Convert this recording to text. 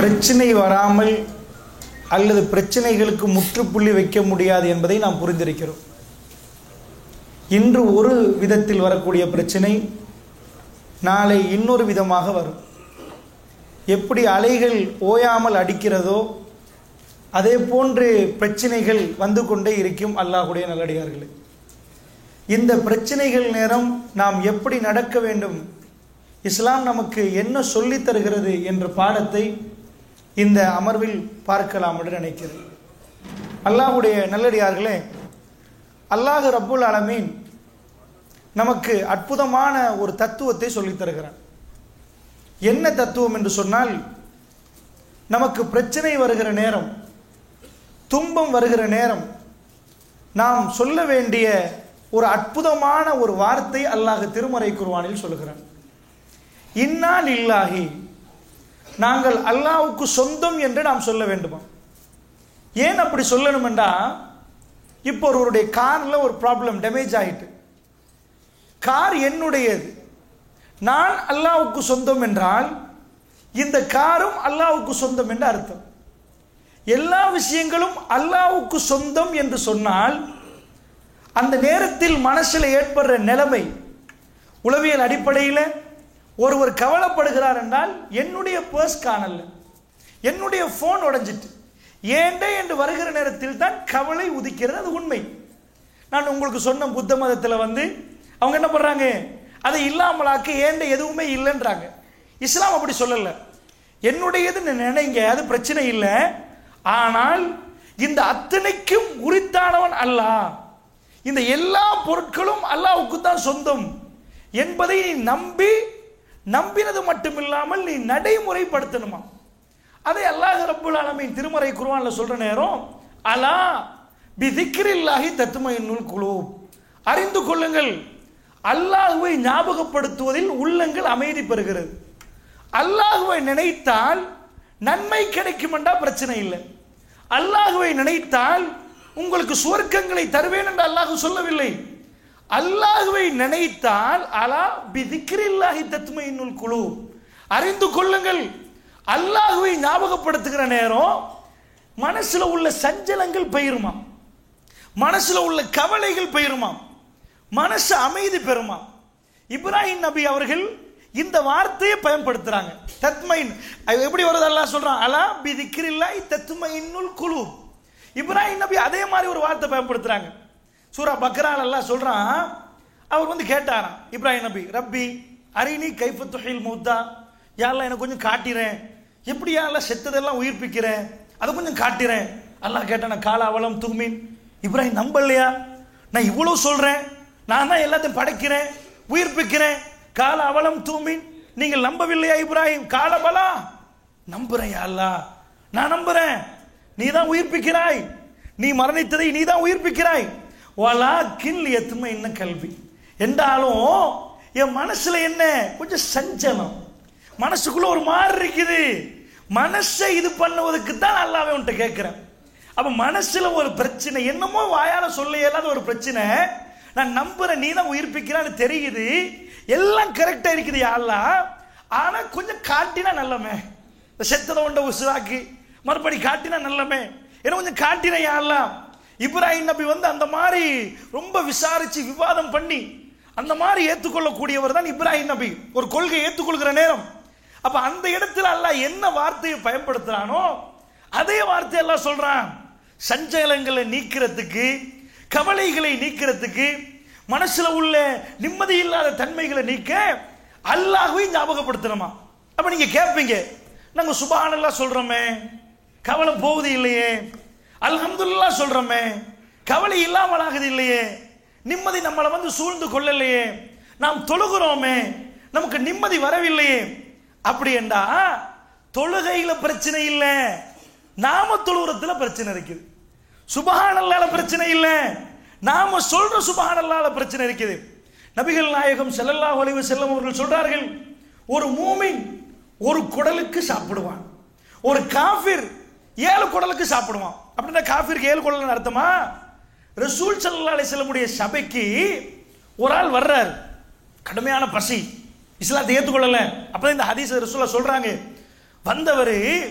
பிரச்சனை வராமல் அல்லது பிரச்சனைகளுக்கு முற்றுப்புள்ளி வைக்க முடியாது என்பதை நாம் புரிந்திருக்கிறோம் இன்று ஒரு விதத்தில் வரக்கூடிய பிரச்சனை நாளை இன்னொரு விதமாக வரும் எப்படி அலைகள் ஓயாமல் அடிக்கிறதோ அதே போன்று பிரச்சனைகள் வந்து கொண்டே இருக்கும் அல்லாஹுடைய நல்லடியார்களே இந்த பிரச்சனைகள் நேரம் நாம் எப்படி நடக்க வேண்டும் இஸ்லாம் நமக்கு என்ன சொல்லித் தருகிறது என்ற பாடத்தை இந்த அமர்வில் பார்க்கலாம் என்று நினைக்கிறேன் அல்லாஹுடைய நல்லடியார்களே அல்லாஹ் ரப்புல் அலமீன் நமக்கு அற்புதமான ஒரு தத்துவத்தை சொல்லித் தருகிறான் என்ன தத்துவம் என்று சொன்னால் நமக்கு பிரச்சனை வருகிற நேரம் துன்பம் வருகிற நேரம் நாம் சொல்ல வேண்டிய ஒரு அற்புதமான ஒரு வார்த்தை அல்லாஹ் திருமறை குர்வானில் சொல்லுகிறான் இன்னால் இல்லாஹி நாங்கள் அல்லாஹ்வுக்கு சொந்தம் என்று நாம் சொல்ல வேண்டுமா ஏன் அப்படி சொல்லணும் என்றா இப்போ ஒருவருடைய காரில் ஒரு ப்ராப்ளம் டேமேஜ் ஆயிட்டு கார் என்னுடையது நான் அல்லாஹ்வுக்கு சொந்தம் என்றால் இந்த காரும் அல்லாஹ்வுக்கு சொந்தம் என்று அர்த்தம் எல்லா விஷயங்களும் அல்லாஹ்வுக்கு சொந்தம் என்று சொன்னால் அந்த நேரத்தில் மனசில் ஏற்படுற நிலைமை உளவியல் அடிப்படையில் ஒருவர் கவலைப்படுகிறார் என்றால் என்னுடைய பர்ஸ் காணல என்னுடைய ஃபோன் உடைஞ்சிட்டு ஏண்டே என்று வருகிற நேரத்தில் தான் கவலை உதிக்கிறது அது உண்மை நான் உங்களுக்கு சொன்ன புத்த மதத்தில் வந்து அவங்க என்ன பண்ணுறாங்க அதை இல்லாமலாக்க ஏண்ட எதுவுமே இல்லைன்றாங்க இஸ்லாம் அப்படி சொல்லலை என்னுடையதுன்னு நினைங்க அது பிரச்சனை இல்லை ஆனால் இந்த அத்தனைக்கும் உரித்தானவன் அல்லாஹ் இந்த எல்லா பொருட்களும் அல்லாஹ்வுக்கு தான் சொந்தம் என்பதை நீ நம்பி நம்பினது மட்டும் இல்லாமல் நீ நடைமுறைப்படுத்தணுமா அதை அல்லாஹ் ரப்புல் ஆலமீன் திருமறை குர்ஆன்ல சொல்ற நேரம் அலா பி திக்ரில்லாஹி தத்துமையினுள் குழு அறிந்து கொள்ளுங்கள் அல்லாஹுவை ஞாபகப்படுத்துவதில் உள்ளங்கள் அமைதி பெறுகிறது அல்லாஹுவை நினைத்தால் நன்மை கிடைக்கும் என்றா பிரச்சனை இல்லை அல்லாஹுவை நினைத்தால் உங்களுக்கு சுவர்க்கங்களை தருவேன் என்று அல்லாஹு சொல்லவில்லை அல்லாஹுவை நினைத்தால் அலா பிதிக்கிரில்லாஹி தத்துமையினுள் குழு அறிந்து கொள்ளுங்கள் அல்லாஹுவை ஞாபகப்படுத்துகிற நேரம் மனசுல உள்ள சஞ்சலங்கள் பெயருமா மனசுல உள்ள கவலைகள் பெயருமா மனசு அமைதி பெறுமா இப்ராஹிம் நபி அவர்கள் இந்த வார்த்தையை பயன்படுத்துறாங்க தத்மைன் அது எப்படி வருது அல்லாஹ் சொல்றான் அலா பிதிக்கிரில்லாஹி தத்துமையினுள் குழு இப்ராஹிம் நபி அதே மாதிரி ஒரு வார்த்தை பயன்படுத்துறாங்க சூரா பக்ரால் எல்லாம் சொல்றான் அவர் வந்து கேட்டாராம் இப்ராஹிம் நபி ரப்பி அரினி கைஃபு துஹில் மூத்தா யாரெல்லாம் எனக்கு கொஞ்சம் காட்டிறேன் எப்படி யாரெல்லாம் செத்ததெல்லாம் உயிர்ப்பிக்கிறேன் அதை கொஞ்சம் காட்டிறேன் அல்லாஹ் கேட்டான கால அவலம் தூமின் இப்ராஹிம் நம்பலையா நான் இவ்வளோ சொல்றேன் நான் தான் எல்லாத்தையும் படைக்கிறேன் உயிர்ப்பிக்கிறேன் கால அவலம் தூமின் நீங்கள் நம்பவில்லையா இப்ராஹிம் காலபலா நம்புறேன் யா அல்லாஹ் நான் நம்புறேன் நீ தான் உயிர்ப்பிக்கிறாய் நீ மரணித்ததை நீ தான் உயிர்ப்பிக்கிறாய் வலா கில் எத்துமை என்ன கல்வி என்றாலும் என் மனசுல என்ன கொஞ்சம் சஞ்சலம் மனசுக்குள்ள ஒரு மாதிரி இருக்குது மனசை இது பண்ணுவதற்கு தான் அல்லாவே உன்ட்ட கேட்கிறேன் அப்ப மனசுல ஒரு பிரச்சனை என்னமோ வாயால சொல்ல இயலாத ஒரு பிரச்சனை நான் நம்புறேன் நீ தான் உயிர்ப்பிக்கிறான்னு தெரியுது எல்லாம் கரெக்டா இருக்குது யாழ்லா ஆனா கொஞ்சம் காட்டினா நல்லமே இந்த செத்ததை உண்ட உசுராக்கி மறுபடி காட்டினா நல்லமே ஏன்னா கொஞ்சம் காட்டின யாரெல்லாம் இப்ராஹிம் நபி வந்து அந்த மாதிரி ரொம்ப விசாரிச்சு விவாதம் பண்ணி அந்த மாதிரி ஏற்றுக்கொள்ளக்கூடியவர் தான் இப்ராஹிம் நபி ஒரு கொள்கை ஏற்றுக்கொள்கிற நேரம் அப்ப அந்த இடத்துல அல்லாஹ் என்ன வார்த்தையை பயன்படுத்துறானோ அதே வார்த்தை எல்லாம் சொல்றான் சஞ்சலங்களை நீக்கிறதுக்கு கவலைகளை நீக்கிறதுக்கு மனசுல உள்ள நிம்மதி இல்லாத தன்மைகளை நீக்க அல்லாஹ்வை ஞாபகப்படுத்தணுமா அப்ப நீங்க கேட்பீங்க நாங்க சுபானல்லா சொல்றோமே கவலை போகுது இல்லையே அல்ஹம்துல்லா சொல்றோமே கவலை இல்லாமல் ஆகுது இல்லையே நிம்மதி நம்மளை வந்து சூழ்ந்து கொள்ளலையே நாம் தொழுகிறோமே நமக்கு நிம்மதி வரவில்லையே அப்படி என்றா தொழுகையில பிரச்சனை இல்லை நாம தொழுகிறதுல பிரச்சனை இருக்குது சுபஹானல்லால பிரச்சனை இல்லை நாம சொல்ற சுபஹானல்லால பிரச்சனை இருக்குது நபிகள் நாயகம் ஸல்லல்லாஹு அலைஹி வஸல்லம் அவர்கள் சொல்றார்கள் ஒரு மூமின் ஒரு குடலுக்கு சாப்பிடுவான் ஒரு காஃபிர் ஏழு குடலுக்கு சாப்பிடுவான் அப்படின்னா காஃபிருக்கு ஏழு குடல் அர்த்தமா ரசூல் ஸல்லல்லாஹு அலைஹி வஸல்லமுடைய சபைக்கு ஒரு ஆள் வர்றார் கடுமையான பசி இஸ்லாத்தை ஏற்றுக்கொள்ளல அப்பதான் இந்த ஹதீஸ் ரசூலா சொல்றாங்க வந்தவர்